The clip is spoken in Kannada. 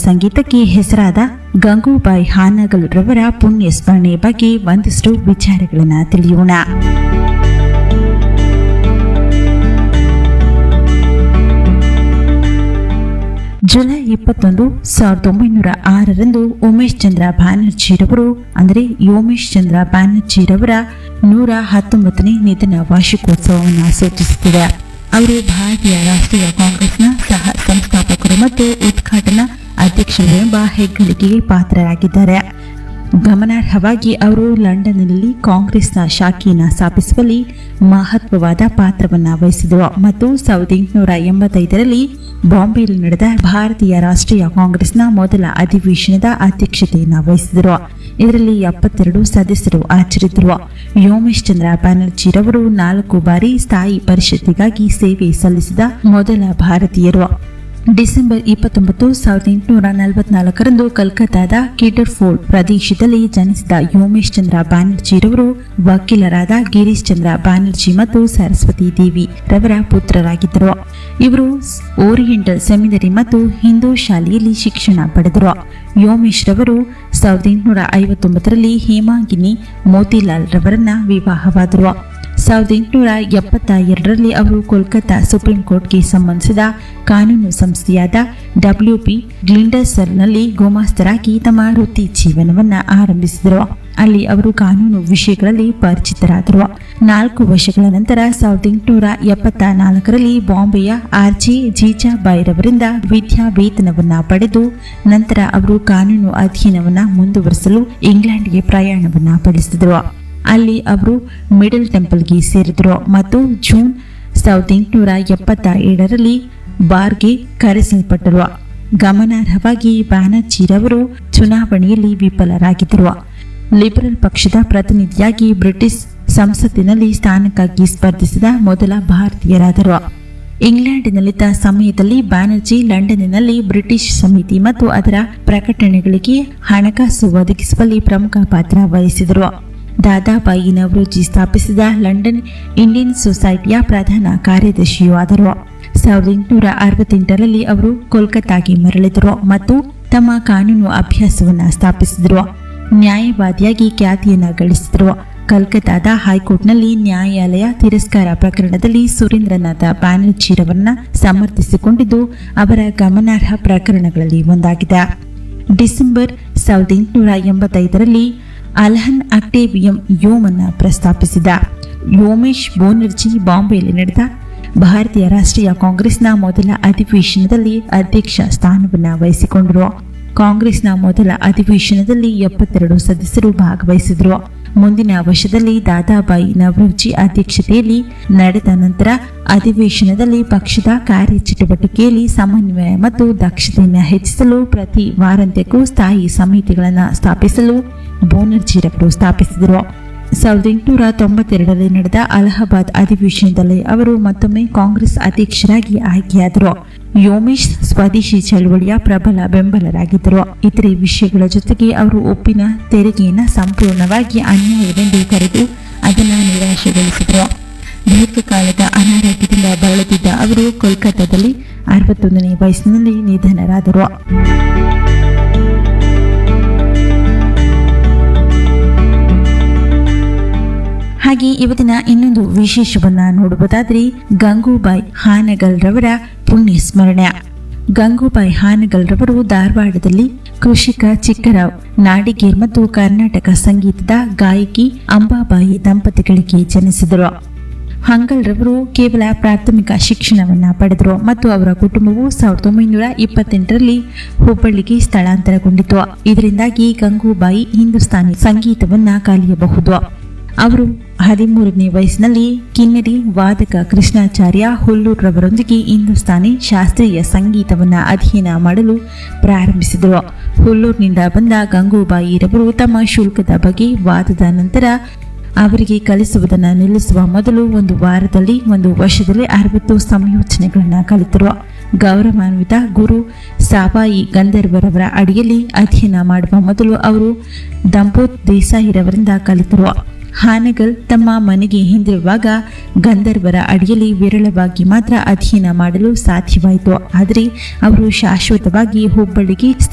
ಸಂಗೀತಕ್ಕೆ ಹೆಸರಾದ ಗಂಗೂಬಾಯಿ ಹಾನಗಲ್ ರವರ ಪುಣ್ಯ ಸ್ಮರಣೆ ಬಗ್ಗೆ ಒಂದಷ್ಟು ವಿಚಾರಗಳನ್ನು ತಿಳಿಯೋಣ ಜುಲೈ ಇಪ್ಪತ್ತೊಂದು ಸಾವಿರದ ಒಂಬೈನೂರ ಆರರಂದು ಉಮೇಶ್ ಚಂದ್ರ ಬ್ಯಾನರ್ಜಿರವರು ಅಂದರೆ ಯೋಮೇಶ್ ಚಂದ್ರ ಬ್ಯಾನರ್ಜಿರವರ ನೂರ ಹತ್ತೊಂಬತ್ತನೇ ನಿಧನ ವಾರ್ಷಿಕೋತ್ಸವವನ್ನು ಸೂಚಿಸುತ್ತಿದೆ ಅವರು ಭಾರತೀಯ ರಾಷ್ಟ್ರೀಯ ಕಾಂಗ್ರೆಸ್ನ ಸಹ ಸಂಸ್ಥಾಪಕರು ಮತ್ತು ಉದ್ಘಾಟನಾ ಅಧ್ಯಕ್ಷರು ಎಂಬ ಹೆಗ್ಗಳಿಕೆಗೆ ಪಾತ್ರರಾಗಿದ್ದಾರೆ ಗಮನಾರ್ಹವಾಗಿ ಅವರು ಲಂಡನ್ನಲ್ಲಿ ಕಾಂಗ್ರೆಸ್ನ ಶಾಖೆಯನ್ನು ಸ್ಥಾಪಿಸುವಲ್ಲಿ ಮಹತ್ವವಾದ ಪಾತ್ರವನ್ನು ವಹಿಸಿದರು ಮತ್ತು ಸಾವಿರದ ಎಂಟುನೂರ ಎಂಬತ್ತೈದರಲ್ಲಿ ಬಾಂಬೆಯಲ್ಲಿ ನಡೆದ ಭಾರತೀಯ ರಾಷ್ಟ್ರೀಯ ಕಾಂಗ್ರೆಸ್ನ ಮೊದಲ ಅಧಿವೇಶನದ ಅಧ್ಯಕ್ಷತೆಯನ್ನು ವಹಿಸಿದರು ಇದರಲ್ಲಿ ಎಪ್ಪತ್ತೆರಡು ಸದಸ್ಯರು ಹಾಜರಿದ್ದರು ಯೋಮೇಶ್ ಚಂದ್ರ ಬ್ಯಾನರ್ಜಿರವರು ನಾಲ್ಕು ಬಾರಿ ಸ್ಥಾಯಿ ಪರಿಷತ್ತಿಗಾಗಿ ಸೇವೆ ಸಲ್ಲಿಸಿದ ಮೊದಲ ಭಾರತೀಯರು ಡಿಸೆಂಬರ್ ಇಪ್ಪತ್ತೊಂಬತ್ತು ಸಾವಿರದ ಎಂಟುನೂರ ನಲವತ್ನಾಲ್ಕರಂದು ಕಲ್ಕತ್ತಾದ ಕಿಡರ್ಫೋರ್ಡ್ ಪ್ರದೇಶದಲ್ಲಿ ಜನಿಸಿದ ಯೋಮೇಶ್ ಚಂದ್ರ ಬ್ಯಾನರ್ಜಿರವರು ವಕೀಲರಾದ ಗಿರೀಶ್ ಚಂದ್ರ ಬ್ಯಾನರ್ಜಿ ಮತ್ತು ಸರಸ್ವತಿ ದೇವಿ ರವರ ಪುತ್ರರಾಗಿದ್ದರು ಇವರು ಓರಿಯೆಂಟಲ್ ಸೆಮಿನರಿ ಮತ್ತು ಹಿಂದೂ ಶಾಲೆಯಲ್ಲಿ ಶಿಕ್ಷಣ ಪಡೆದರು ಯೋಮೇಶ್ ರವರು ಸಾವಿರದ ಎಂಟುನೂರ ಐವತ್ತೊಂಬತ್ತರಲ್ಲಿ ಹೇಮಾಂಗಿನಿ ಮೋತಿಲಾಲ್ ರವರನ್ನ ವಿವಾಹವಾದರು ಸಾವಿರದ ಎಂಟುನೂರ ಎಪ್ಪತ್ತ ಎರಡರಲ್ಲಿ ಅವರು ಕೋಲ್ಕತ್ತಾ ಸುಪ್ರೀಂ ಕೋರ್ಟ್ಗೆ ಸಂಬಂಧಿಸಿದ ಕಾನೂನು ಸಂಸ್ಥೆಯಾದ ಡಬ್ಲ್ಯೂ ಪಿ ಗ್ಲಿಂಡರ್ಸರ್ನಲ್ಲಿ ಗುಮಾಸ್ತರಾಗಿ ತಮ್ಮ ವೃತ್ತಿ ಜೀವನವನ್ನು ಆರಂಭಿಸಿದರು ಅಲ್ಲಿ ಅವರು ಕಾನೂನು ವಿಷಯಗಳಲ್ಲಿ ಪರಿಚಿತರಾದರು ನಾಲ್ಕು ವರ್ಷಗಳ ನಂತರ ಸಾವಿರದ ಎಂಟುನೂರ ಎಪ್ಪತ್ತ ನಾಲ್ಕರಲ್ಲಿ ಬಾಂಬೆಯ ಆರ್ ಜೆ ಜೀಜಾಬಾಯಿರವರಿಂದ ವಿದ್ಯಾವೇತನವನ್ನ ಪಡೆದು ನಂತರ ಅವರು ಕಾನೂನು ಅಧ್ಯಯನವನ್ನ ಮುಂದುವರಿಸಲು ಇಂಗ್ಲೆಂಡ್ಗೆ ಪ್ರಯಾಣವನ್ನ ಬೆಳೆಸಿದರು ಅಲ್ಲಿ ಅವರು ಮಿಡಲ್ ಟೆಂಪಲ್ಗೆ ಸೇರಿದರು ಮತ್ತು ಜೂನ್ ಸಾವಿರದ ಎಂಟುನೂರ ಎಪ್ಪತ್ತ ಏಳರಲ್ಲಿ ಬಾರ್ಗೆ ಕರೆಸಲ್ಪಟ್ಟರು ಗಮನಾರ್ಹವಾಗಿ ಬ್ಯಾನರ್ಜಿರವರು ಚುನಾವಣೆಯಲ್ಲಿ ವಿಫಲರಾಗಿದ್ದರು ಲಿಬರಲ್ ಪಕ್ಷದ ಪ್ರತಿನಿಧಿಯಾಗಿ ಬ್ರಿಟಿಷ್ ಸಂಸತ್ತಿನಲ್ಲಿ ಸ್ಥಾನಕ್ಕಾಗಿ ಸ್ಪರ್ಧಿಸಿದ ಮೊದಲ ಭಾರತೀಯರಾದರು ಇಂಗ್ಲೆಂಡಿನಲ್ಲಿದ್ದ ಸಮಯದಲ್ಲಿ ಬ್ಯಾನರ್ಜಿ ಲಂಡನ್ನಿನಲ್ಲಿ ಬ್ರಿಟಿಷ್ ಸಮಿತಿ ಮತ್ತು ಅದರ ಪ್ರಕಟಣೆಗಳಿಗೆ ಹಣಕಾಸು ಒದಗಿಸುವಲ್ಲಿ ಪ್ರಮುಖ ಪಾತ್ರ ವಹಿಸಿದರು ದಾದಾಬಾಯಿ ನವರೋಜಿ ಸ್ಥಾಪಿಸಿದ ಲಂಡನ್ ಇಂಡಿಯನ್ ಸೊಸೈಟಿಯ ಪ್ರಧಾನ ಕಾರ್ಯದರ್ಶಿಯೂ ಆದರು ಸಾವಿರದ ಎಂಟುನೂರ ಅರವತ್ತೆಂಟರಲ್ಲಿ ಅವರು ಕೋಲ್ಕತ್ತಾಗೆ ಮರಳಿದರು ಮತ್ತು ತಮ್ಮ ಕಾನೂನು ಅಭ್ಯಾಸವನ್ನು ಸ್ಥಾಪಿಸಿದರು ನ್ಯಾಯವಾದಿಯಾಗಿ ಖ್ಯಾತಿಯನ್ನು ಗಳಿಸಿದರು ಕಲ್ಕತ್ತಾದ ಹೈಕೋರ್ಟ್ನಲ್ಲಿ ನ್ಯಾಯಾಲಯ ತಿರಸ್ಕಾರ ಪ್ರಕರಣದಲ್ಲಿ ಸುರೇಂದ್ರನಾಥ ಬ್ಯಾನರ್ಜಿರವರನ್ನ ಸಮರ್ಥಿಸಿಕೊಂಡಿದ್ದು ಅವರ ಗಮನಾರ್ಹ ಪ್ರಕರಣಗಳಲ್ಲಿ ಒಂದಾಗಿದೆ ಡಿಸೆಂಬರ್ ಸಾವಿರದ ಎಂಟುನೂರ ಎಂಬತ್ತೈದರಲ್ಲಿ ಅಲ್ಹನ್ ಅಕ್ಟೇವಿಯಂ ಯೋಮನ್ನ ಪ್ರಸ್ತಾಪಿಸಿದ ಯೋಮೇಶ್ ಬೋನರ್ಜಿ ಬಾಂಬೆಯಲ್ಲಿ ನಡೆದ ಭಾರತೀಯ ರಾಷ್ಟ್ರೀಯ ಕಾಂಗ್ರೆಸ್ನ ಮೊದಲ ಅಧಿವೇಶನದಲ್ಲಿ ಅಧ್ಯಕ್ಷ ಸ್ಥಾನವನ್ನು ವಹಿಸಿಕೊಂಡರು ಕಾಂಗ್ರೆಸ್ನ ಮೊದಲ ಅಧಿವೇಶನದಲ್ಲಿ ಎಪ್ಪತ್ತೆರಡು ಸದಸ್ಯರು ಭಾಗವಹಿಸಿದರು ಮುಂದಿನ ವರ್ಷದಲ್ಲಿ ದಾದಾಬಾಯಿ ನವರೋಜಿ ಅಧ್ಯಕ್ಷತೆಯಲ್ಲಿ ನಡೆದ ನಂತರ ಅಧಿವೇಶನದಲ್ಲಿ ಪಕ್ಷದ ಕಾರ್ಯಚಟುವಟಿಕೆಯಲ್ಲಿ ಸಮನ್ವಯ ಮತ್ತು ದಕ್ಷತೆಯನ್ನು ಹೆಚ್ಚಿಸಲು ಪ್ರತಿ ವಾರಾಂತ್ಯಕ್ಕೂ ಸ್ಥಾಯಿ ಸಮಿತಿಗಳನ್ನು ಸ್ಥಾಪಿಸಲು ಬೋನರ್ಜಿರವರು ಸ್ಥಾಪಿಸಿದರು ಸಾವಿರದ ಎಂಟುನೂರ ತೊಂಬತ್ತೆರಡರಲ್ಲಿ ನಡೆದ ಅಲಹಾಬಾದ್ ಅಧಿವೇಶನದಲ್ಲಿ ಅವರು ಮತ್ತೊಮ್ಮೆ ಕಾಂಗ್ರೆಸ್ ಅಧ್ಯಕ್ಷರಾಗಿ ಆಯ್ಕೆಯಾದರು ಯೋಮೇಶ್ ಸ್ವದೇಶಿ ಚಳವಳಿಯ ಪ್ರಬಲ ಬೆಂಬಲರಾಗಿದ್ದರು ಇತರೆ ವಿಷಯಗಳ ಜೊತೆಗೆ ಅವರು ಒಪ್ಪಿನ ತೆರಿಗೆಯನ್ನು ಸಂಪೂರ್ಣವಾಗಿ ಅನ್ಯಾಯವೆಂದು ಕರೆದು ಅದನ್ನು ನಿರಾಶೆಗೊಳಿಸಿದರು ದೀರ್ಘಕಾಲದ ಅನಾರೋಗ್ಯದಿಂದ ಬಳಲುತ್ತಿದ್ದ ಅವರು ಕೋಲ್ಕತ್ತಾದಲ್ಲಿ ಅರವತ್ತೊಂದನೇ ವಯಸ್ಸಿನಲ್ಲಿ ನಿಧನರಾದರು ಹಾಗೆ ಇವತ್ತಿನ ಇನ್ನೊಂದು ವಿಶೇಷವನ್ನ ನೋಡುವುದಾದ್ರೆ ಗಂಗೂಬಾಯಿ ಹಾನಗಲ್ ರವರ ಪುಣ್ಯ ಸ್ಮರಣೆ ಗಂಗೂಬಾಯಿ ಹಾನಗಲ್ ರವರು ಧಾರವಾಡದಲ್ಲಿ ಕೃಷಿಕ ಚಿಕ್ಕರಾವ್ ನಾಡಿಗೇರ್ ಮತ್ತು ಕರ್ನಾಟಕ ಸಂಗೀತದ ಗಾಯಕಿ ಅಂಬಾಬಾಯಿ ದಂಪತಿಗಳಿಗೆ ಜನಿಸಿದರು ಹಂಗಲ್ ರವರು ಕೇವಲ ಪ್ರಾಥಮಿಕ ಶಿಕ್ಷಣವನ್ನ ಪಡೆದರು ಮತ್ತು ಅವರ ಕುಟುಂಬವು ಸಾವಿರದ ಒಂಬೈನೂರ ಇಪ್ಪತ್ತೆಂಟರಲ್ಲಿ ಹುಬ್ಬಳ್ಳಿಗೆ ಸ್ಥಳಾಂತರಗೊಂಡಿತು ಇದರಿಂದಾಗಿ ಗಂಗೂಬಾಯಿ ಹಿಂದೂಸ್ತಾನಿ ಸಂಗೀತವನ್ನ ಕಲಿಯಬಹುದು ಅವರು ಹದಿಮೂರನೇ ವಯಸ್ಸಿನಲ್ಲಿ ಕಿನ್ನರಿ ವಾದಕ ಕೃಷ್ಣಾಚಾರ್ಯ ಹುಲ್ಲೂರ್ರವರೊಂದಿಗೆ ಹಿಂದೂಸ್ತಾನಿ ಶಾಸ್ತ್ರೀಯ ಸಂಗೀತವನ್ನು ಅಧ್ಯಯನ ಮಾಡಲು ಪ್ರಾರಂಭಿಸಿದರು ಹುಲ್ಲೂರಿನಿಂದ ಬಂದ ಗಂಗೂಬಾಯಿರವರು ತಮ್ಮ ಶುಲ್ಕದ ಬಗ್ಗೆ ವಾದದ ನಂತರ ಅವರಿಗೆ ಕಲಿಸುವುದನ್ನು ನಿಲ್ಲಿಸುವ ಮೊದಲು ಒಂದು ವಾರದಲ್ಲಿ ಒಂದು ವರ್ಷದಲ್ಲಿ ಅರವತ್ತು ಸಂಯೋಜನೆಗಳನ್ನು ಕಲಿತರು ಗೌರವಾನ್ವಿತ ಗುರು ಸಾಬಾಯಿ ಗಂಧರ್ವರವರ ಅಡಿಯಲ್ಲಿ ಅಧ್ಯಯನ ಮಾಡುವ ಮೊದಲು ಅವರು ದಂಪೋತ್ ದೇಸಾಯಿರವರಿಂದ ಕಲಿತರು ಹಾನಗಲ್ ತಮ್ಮ ಮನೆಗೆ ಹಿಂದಿರುವಾಗ ಗಂಧರ್ವರ ಅಡಿಯಲ್ಲಿ ವಿರಳವಾಗಿ ಮಾತ್ರ ಅಧ್ಯಯನ ಮಾಡಲು ಸಾಧ್ಯವಾಯಿತು ಆದರೆ ಅವರು ಶಾಶ್ವತವಾಗಿ ಹುಬ್ಬಳ್ಳಿಗೆ